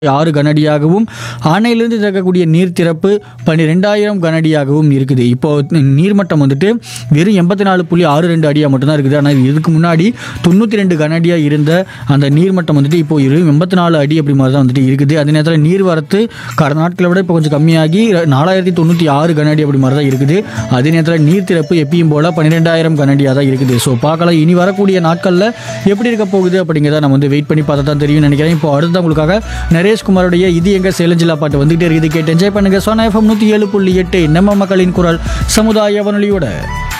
ஆறு கனஅடியாகவும் அணையிலிருந்து திறக்கக்கூடிய நீர் திறப்பு பன்னிரெண்டாயிரம் கனஅடியாகவும் இருக்குது இப்போ நீர்மட்டம் வந்துட்டு வெறும் எண்பத்தி நாலு புள்ளி ஆறு ரெண்டு அடியாக மட்டும்தான் இருக்குது ஆனால் இதுக்கு முன்னாடி தொண்ணூற்றி ரெண்டு கனஅடியாக இருந்த அந்த நீர்மட்டம் வந்துட்டு இப்போ இரு எண்பத்தி நாலு அடி அப்படி மாதிரி தான் வந்துட்டு இருக்குது அதே நேரத்தில் நீர் வரத்து கடந்த நாட்களை விட இப்போ கொஞ்சம் கம்மியாகி நாலாயிரத்தி தொண்ணூற்றி ஆறு கனஅடி அப்படி மாதிரி தான் இருக்குது அதே நேரத்தில் நீர் திறப்பு எப்பயும் போல் பன்னிரெண்டாயிரம் கனஅடியாக தான் இருக்குது ஸோ பார்க்கலாம் இனி வரக்கூடிய நாட்களில் எப்படி இருக்க போகுது அப்படிங்கிறத நம்ம வந்து வெயிட் பண்ணி பார்த்தா தான் தெரியும் நினைக்கிறேன் இப்போ அடுத்து உங்களுக்காக நரேஷ்குமாரோடைய இது எங்க சேலஞ்சிலா பாட்டு வந்துகிட்டே இருக்குது கேட்டு என்ஜாய் பண்ணுங்க சோனா எஃப்எம் நூற்றி ஏழு புள்ளி எட்டு நம்ம மக்களின் குரல் சமுதாய வானொலியோட